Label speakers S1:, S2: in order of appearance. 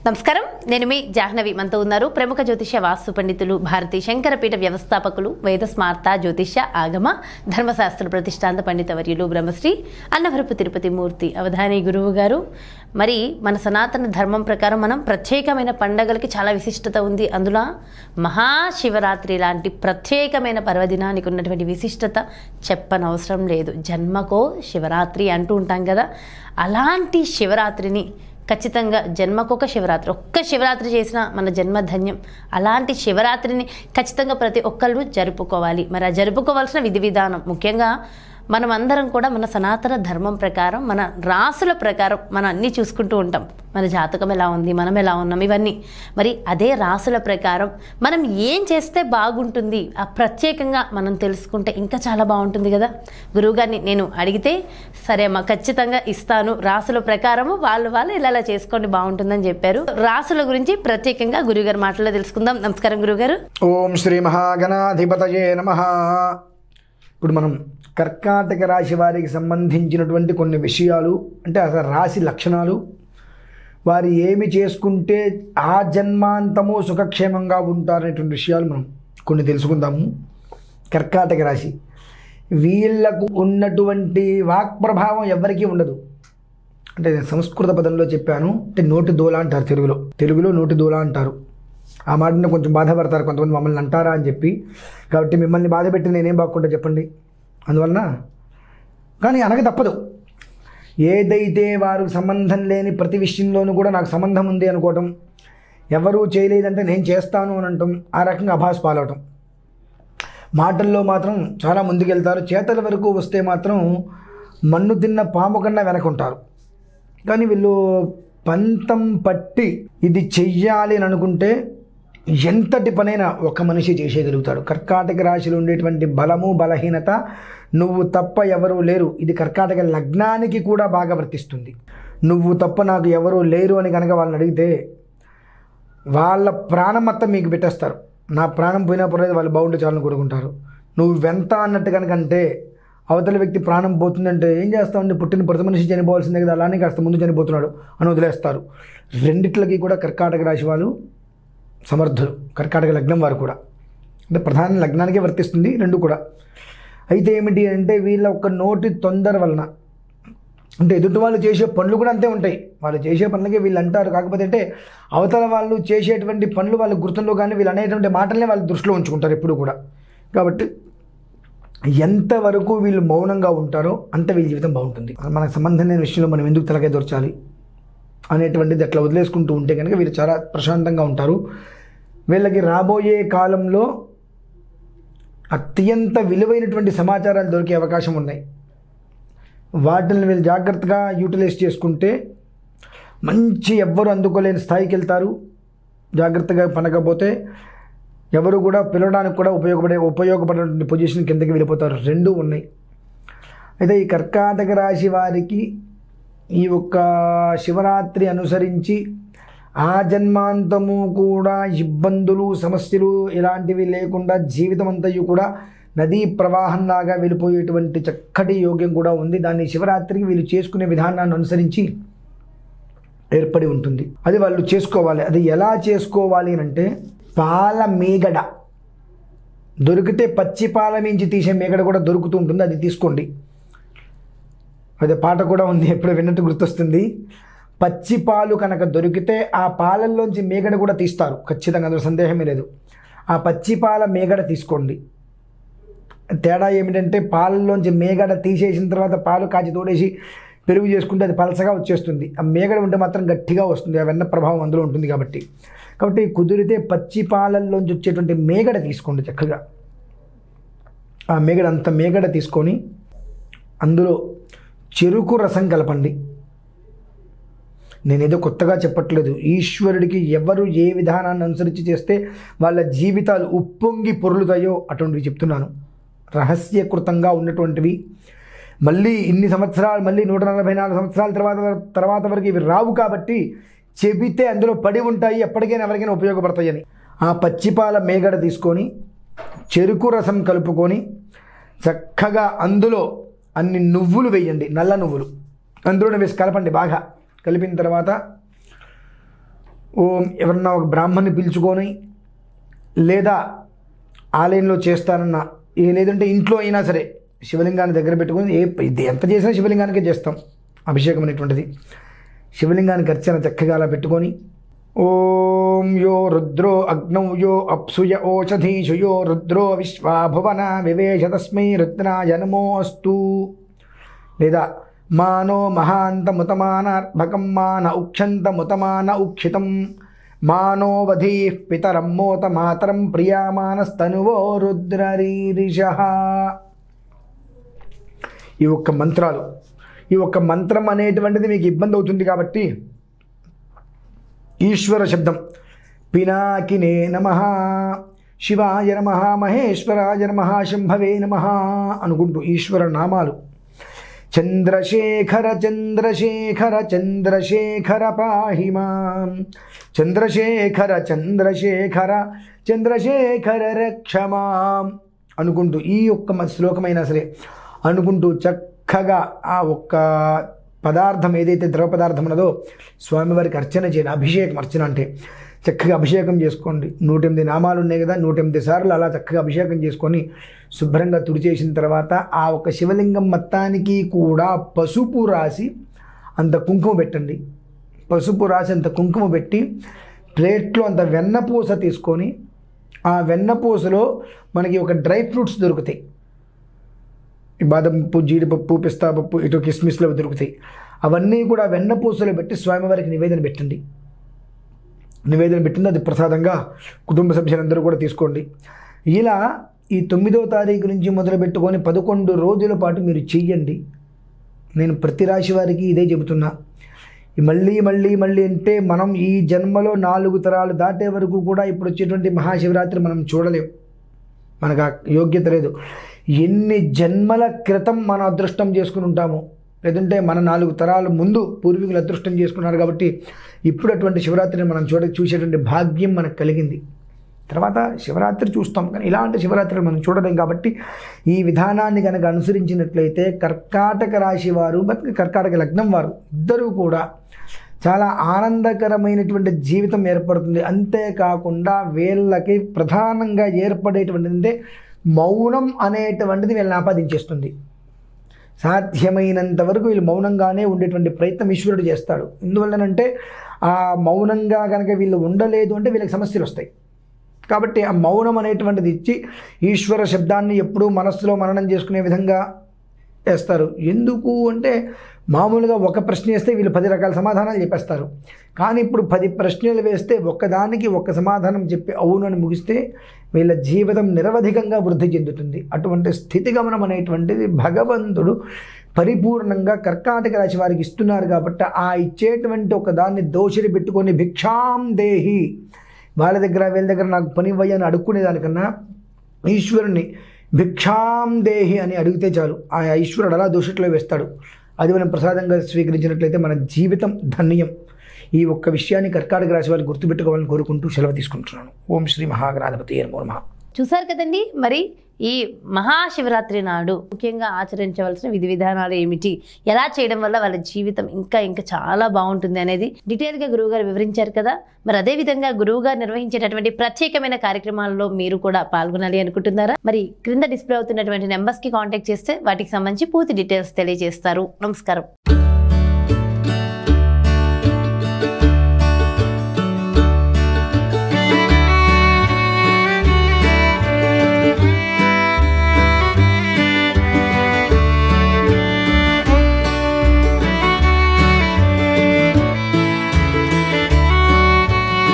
S1: నమస్కారం నేను మీ జాహ్నవి మనతో ఉన్నారు ప్రముఖ జ్యోతిష వాస్తు పండితులు భారతీ శంకరపీఠ వ్యవస్థాపకులు వేద స్మార్త జ్యోతిష ఆగమ ధర్మశాస్త్ర ప్రతిష్టాంత పండిత వర్యులు బ్రహ్మశ్రీ అన్నవరపు తిరుపతి మూర్తి అవధాని గురువు గారు మరి మన సనాతన ధర్మం ప్రకారం మనం ప్రత్యేకమైన పండగలకి చాలా విశిష్టత ఉంది అందులో మహాశివరాత్రి లాంటి ప్రత్యేకమైన పర్వదినానికి ఉన్నటువంటి విశిష్టత చెప్పనవసరం లేదు జన్మకో శివరాత్రి అంటూ ఉంటాం కదా అలాంటి శివరాత్రిని ఖచ్చితంగా జన్మకొక శివరాత్రి ఒక్క శివరాత్రి చేసిన మన జన్మ ధన్యం అలాంటి శివరాత్రిని ఖచ్చితంగా ప్రతి ఒక్కళ్ళు జరుపుకోవాలి మరి ఆ జరుపుకోవాల్సిన విధి విధానం ముఖ్యంగా మనం అందరం కూడా మన సనాతన ధర్మం ప్రకారం మన రాసుల ప్రకారం మనం అన్నీ చూసుకుంటూ ఉంటాం మన జాతకం ఎలా ఉంది మనం ఎలా ఉన్నాం ఇవన్నీ మరి అదే రాసుల ప్రకారం మనం ఏం చేస్తే బాగుంటుంది ఆ ప్రత్యేకంగా మనం తెలుసుకుంటే ఇంకా చాలా బాగుంటుంది కదా గురువుగారిని నేను అడిగితే సరే అమ్మా ఖచ్చితంగా ఇస్తాను రాసుల ప్రకారము వాళ్ళు వాళ్ళు ఇలా ఇలా చేసుకోండి బాగుంటుందని చెప్పారు రాసుల గురించి ప్రత్యేకంగా గురువుగారి మాటల్లో తెలుసుకుందాం నమస్కారం గురువుగారు
S2: ఓం శ్రీ మహాగణాధిపతయే నమ ఇప్పుడు మనం కర్కాటక రాశి వారికి సంబంధించినటువంటి కొన్ని విషయాలు అంటే అసలు రాశి లక్షణాలు వారు ఏమి చేసుకుంటే ఆ జన్మాంతము సుఖక్షేమంగా ఉంటారనేటువంటి విషయాలు మనం కొన్ని తెలుసుకుందాము కర్కాటక రాశి వీళ్లకు ఉన్నటువంటి వాక్ ప్రభావం ఎవరికీ ఉండదు అంటే నేను సంస్కృత పదంలో చెప్పాను అంటే నోటి దూల అంటారు తెలుగులో తెలుగులో నోటి దూల అంటారు ఆ మాటను కొంచెం బాధపడతారు కొంతమంది మమ్మల్ని అంటారా అని చెప్పి కాబట్టి మిమ్మల్ని బాధ పెట్టి నేనేం బాగుంటా చెప్పండి అందువలన కానీ అనక తప్పదు ఏదైతే వారు సంబంధం లేని ప్రతి విషయంలోనూ కూడా నాకు సంబంధం ఉంది అనుకోవటం ఎవరూ చేయలేదంటే నేను చేస్తాను అని అంటాం ఆ రకంగా అభాస్ పాలవటం మాటల్లో మాత్రం చాలా ముందుకెళ్తారు చేతల వరకు వస్తే మాత్రం మన్ను తిన్న పాము కన్నా వెనకుంటారు కానీ వీళ్ళు పంతం పట్టి ఇది చెయ్యాలి అని అనుకుంటే ఎంతటి పనైనా ఒక మనిషి చేసేయగలుగుతాడు కర్కాటక రాశిలో ఉండేటువంటి బలము బలహీనత నువ్వు తప్ప ఎవరూ లేరు ఇది కర్కాటక లగ్నానికి కూడా బాగా వర్తిస్తుంది నువ్వు తప్ప నాకు ఎవరూ లేరు అని కనుక వాళ్ళని అడిగితే వాళ్ళ ప్రాణం మొత్తం మీకు పెట్టేస్తారు నా ప్రాణం పోయినా పర్లేదు వాళ్ళు బాగుంటే చాలని కోరుకుంటారు నువ్వు వెంత అన్నట్టు కనుక అంటే అవతల వ్యక్తి ప్రాణం పోతుందంటే ఏం చేస్తామండి పుట్టిన ప్రతి మనిషి చనిపోవాల్సిందే కదా అలానే కాస్త ముందు చనిపోతున్నాడు అని వదిలేస్తారు రెండిట్లకి కూడా కర్కాటక రాశి వాళ్ళు సమర్థులు కర్కాటక లగ్నం వారు కూడా అంటే ప్రధాన లగ్నానికే వర్తిస్తుంది రెండు కూడా అయితే ఏమిటి అంటే వీళ్ళ ఒక నోటి తొందర వలన అంటే ఎదుటి వాళ్ళు చేసే పనులు కూడా అంతే ఉంటాయి వాళ్ళు చేసే పనులకే వీళ్ళు అంటారు కాకపోతే అంటే అవతల వాళ్ళు చేసేటువంటి పనులు వాళ్ళ గుర్తుల్లో కానీ వీళ్ళు అనేటువంటి మాటలనే వాళ్ళు దృష్టిలో ఉంచుకుంటారు ఎప్పుడు కూడా కాబట్టి ఎంతవరకు వీళ్ళు మౌనంగా ఉంటారో అంత వీళ్ళ జీవితం బాగుంటుంది మనకు సంబంధం లేని విషయంలో మనం ఎందుకు తలకాయ దొరచాలి అనేటువంటిది అట్లా వదిలేసుకుంటూ ఉంటే కనుక వీళ్ళు చాలా ప్రశాంతంగా ఉంటారు వీళ్ళకి రాబోయే కాలంలో అత్యంత విలువైనటువంటి సమాచారాలు దొరికే అవకాశం ఉన్నాయి వాటిని వీళ్ళు జాగ్రత్తగా యూటిలైజ్ చేసుకుంటే మంచి ఎవ్వరు అందుకోలేని స్థాయికి వెళ్తారు జాగ్రత్తగా పనకపోతే ఎవరు కూడా పిలవడానికి కూడా ఉపయోగపడే ఉపయోగపడేటువంటి పొజిషన్ కిందకి వెళ్ళిపోతారు రెండు ఉన్నాయి అయితే ఈ కర్కాటక రాశి వారికి ఈ ఒక్క శివరాత్రి అనుసరించి ఆ జన్మాంతము కూడా ఇబ్బందులు సమస్యలు ఇలాంటివి లేకుండా జీవితం అంతయు కూడా నదీ ప్రవాహంలాగా వెళ్ళిపోయేటువంటి చక్కటి యోగ్యం కూడా ఉంది దాన్ని శివరాత్రికి వీళ్ళు చేసుకునే విధానాన్ని అనుసరించి ఏర్పడి ఉంటుంది అది వాళ్ళు చేసుకోవాలి అది ఎలా చేసుకోవాలి అని అంటే పాల మీగడ దొరికితే పచ్చి పాల మించి తీసే మీగడ కూడా దొరుకుతూ ఉంటుంది అది తీసుకోండి అదే పాట కూడా ఉంది ఎప్పుడు విన్నట్టు గుర్తొస్తుంది పచ్చి పాలు కనుక దొరికితే ఆ పాలల్లోంచి మేగడ కూడా తీస్తారు ఖచ్చితంగా అందులో సందేహమే లేదు ఆ పచ్చి పాల మేగడ తీసుకోండి తేడా ఏమిటంటే పాలల్లోంచి మేగడ తీసేసిన తర్వాత పాలు కాచి తోడేసి పెరుగు చేసుకుంటే అది పలసగా వచ్చేస్తుంది ఆ మేగడ ఉంటే మాత్రం గట్టిగా వస్తుంది ఆ వెన్న ప్రభావం అందులో ఉంటుంది కాబట్టి కాబట్టి కుదిరితే పచ్చి పాలల్లోంచి వచ్చేటువంటి మేగడ తీసుకోండి చక్కగా ఆ మేగడ అంత మేగడ తీసుకొని అందులో చెరుకు రసం కలపండి నేనేదో కొత్తగా చెప్పట్లేదు ఈశ్వరుడికి ఎవరు ఏ విధానాన్ని అనుసరించి చేస్తే వాళ్ళ జీవితాలు ఉప్పొంగి పొరులుతాయో అటువంటివి చెప్తున్నాను రహస్యకృతంగా ఉన్నటువంటివి మళ్ళీ ఇన్ని సంవత్సరాలు మళ్ళీ నూట నలభై నాలుగు సంవత్సరాల తర్వాత తర్వాత వరకు ఇవి రావు కాబట్టి చెబితే అందులో పడి ఉంటాయి ఎప్పటికైనా ఎవరికైనా ఉపయోగపడతాయని ఆ పచ్చిపాల మేగడ తీసుకొని చెరుకు రసం కలుపుకొని చక్కగా అందులో అన్ని నువ్వులు వేయండి నల్ల నువ్వులు అందులోనే వేసి కలపండి బాగా కలిపిన తర్వాత ఓం ఎవరన్నా ఒక బ్రాహ్మణ్ణి పిలుచుకొని లేదా ఆలయంలో చేస్తానన్న ఏ లేదంటే ఇంట్లో అయినా సరే శివలింగాన్ని దగ్గర పెట్టుకొని ఏ ఇది ఎంత చేసినా శివలింగానికే చేస్తాం అభిషేకం అనేటువంటిది శివలింగానికి అర్చన చక్కగా అలా పెట్టుకొని ఓం యో రుద్రో అగ్నౌ యో అప్సుయ ఓషధీషు యో రుద్రో విశ్వాభువన వివేశ తస్మై రుద్రాయ నమోస్తు లేదా మానో మహాంతముతమానార్భకం మాన ఉక్షంతముతమాన ఉక్షితం మానోవధీ పితరం మోత మాతరం ప్రియామానస్తనువో రుద్రరీరిష ఈ ఒక్క మంత్రాలు ఈ ఒక్క మంత్రం అనేటువంటిది మీకు ఇబ్బంది అవుతుంది కాబట్టి ఈశ్వర శబ్దం పినాకినే నమ శివాయ నమ మహేశ్వరాయ నమ శంభవే నమ అనుకుంటూ ఈశ్వర నామాలు చంద్రశేఖర చంద్రశేఖర చంద్రశేఖర పాహి మాం చంద్రశేఖర చంద్రశేఖర చంద్రశేఖర రక్షమాం అనుకుంటూ ఈ ఒక్క మ- శ్లోకమైనా సరే అనుకుంటూ చక్కగా ఆ ఒక్క పదార్థం ఏదైతే ద్రవ పదార్థం ఉన్నదో స్వామివారికి అర్చన చేయండి అభిషేకం అర్చన అంటే చక్కగా అభిషేకం చేసుకోండి నూట ఎనిమిది నామాలు ఉన్నాయి కదా నూట ఎనిమిది సార్లు అలా చక్కగా అభిషేకం చేసుకొని శుభ్రంగా తుడిచేసిన తర్వాత ఆ ఒక శివలింగం మొత్తానికి కూడా పసుపు రాసి అంత కుంకుమ పెట్టండి పసుపు రాసి అంత కుంకుమ పెట్టి ప్లేట్లో అంత వెన్నపూస తీసుకొని ఆ వెన్నపూసలో మనకి ఒక డ్రై ఫ్రూట్స్ దొరుకుతాయి ఈ బాదం పప్పు జీడిపప్పు పిస్తా పప్పు ఇటు కిస్మిస్లు అవి దొరుకుతాయి అవన్నీ కూడా వెన్నపూసలో పెట్టి స్వామివారికి నివేదన పెట్టండి నివేదన పెట్టింది అది ప్రసాదంగా కుటుంబ సభ్యులందరూ కూడా తీసుకోండి ఇలా ఈ తొమ్మిదో తారీఖు నుంచి మొదలు పెట్టుకొని పదకొండు రోజుల పాటు మీరు చెయ్యండి నేను ప్రతి రాశి వారికి ఇదే చెబుతున్నా ఈ మళ్ళీ మళ్ళీ మళ్ళీ అంటే మనం ఈ జన్మలో నాలుగు తరాలు దాటే వరకు కూడా ఇప్పుడు వచ్చేటువంటి మహాశివరాత్రి మనం చూడలేం మనకు ఆ యోగ్యత లేదు ఎన్ని జన్మల క్రితం మన అదృష్టం చేసుకుని ఉంటాము లేదంటే మన నాలుగు తరాల ముందు పూర్వీకులు అదృష్టం చేసుకున్నారు కాబట్టి ఇప్పుడు అటువంటి శివరాత్రిని మనం చూడ చూసేటువంటి భాగ్యం మనకు కలిగింది తర్వాత శివరాత్రి చూస్తాం కానీ ఇలాంటి శివరాత్రిని మనం చూడలేం కాబట్టి ఈ విధానాన్ని కనుక అనుసరించినట్లయితే కర్కాటక రాశి వారు బతిక కర్కాటక లగ్నం వారు ఇద్దరూ కూడా చాలా ఆనందకరమైనటువంటి జీవితం ఏర్పడుతుంది అంతేకాకుండా వీళ్ళకి ప్రధానంగా ఏర్పడేటువంటిది అంటే మౌనం అనేటువంటిది వీళ్ళని ఆపాదించేస్తుంది సాధ్యమైనంత వరకు వీళ్ళు మౌనంగానే ఉండేటువంటి ప్రయత్నం ఈశ్వరుడు చేస్తాడు ఎందువల్లనంటే ఆ మౌనంగా కనుక వీళ్ళు ఉండలేదు అంటే వీళ్ళకి సమస్యలు వస్తాయి కాబట్టి ఆ మౌనం అనేటువంటిది ఇచ్చి ఈశ్వర శబ్దాన్ని ఎప్పుడూ మనస్సులో మననం చేసుకునే విధంగా వేస్తారు ఎందుకు అంటే మామూలుగా ఒక ప్రశ్న వేస్తే వీళ్ళు పది రకాల సమాధానాలు చెప్పేస్తారు కానీ ఇప్పుడు పది ప్రశ్నలు వేస్తే ఒక్కదానికి ఒక్క సమాధానం చెప్పి అవును అని ముగిస్తే వీళ్ళ జీవితం నిరవధికంగా వృద్ధి చెందుతుంది అటువంటి స్థితిగమనం అనేటువంటిది భగవంతుడు పరిపూర్ణంగా కర్కాటక రాశి వారికి ఇస్తున్నారు కాబట్టి ఆ ఇచ్చేటువంటి ఒక దాన్ని దోషిని పెట్టుకొని భిక్షాం దేహి వాళ్ళ దగ్గర వీళ్ళ దగ్గర నాకు పని ఇవ్వయ్య అని అడుక్కునేదానికన్నా ఈశ్వరుని భిక్షాం దేహి అని అడిగితే చాలు ఆ ఈశ్వరుడు అలా దోషట్లో వేస్తాడు అది మనం ప్రసాదంగా స్వీకరించినట్లయితే మన జీవితం ధన్యం ఈ ఒక్క విషయాన్ని కర్కాటక రాశి వాళ్ళు గుర్తుపెట్టుకోవాలని కోరుకుంటూ సెలవు తీసుకుంటున్నాను ఓం శ్రీ మహాగణాధిపతి నమో నమః
S1: చూసారు కదండి మరి ఈ మహాశివరాత్రి నాడు ముఖ్యంగా ఆచరించవలసిన విధి విధానాలు ఏమిటి ఎలా చేయడం వల్ల వాళ్ళ జీవితం ఇంకా ఇంకా చాలా బాగుంటుంది అనేది డీటెయిల్గా గురువుగారు వివరించారు కదా మరి అదే విధంగా గురువుగారు నిర్వహించేటటువంటి ప్రత్యేకమైన కార్యక్రమాల్లో మీరు కూడా పాల్గొనాలి అనుకుంటున్నారా మరి క్రింద డిస్ప్లే అవుతున్నటువంటి నెంబర్స్కి కాంటాక్ట్ చేస్తే వాటికి సంబంధించి పూర్తి డీటెయిల్స్ తెలియజేస్తారు నమస్కారం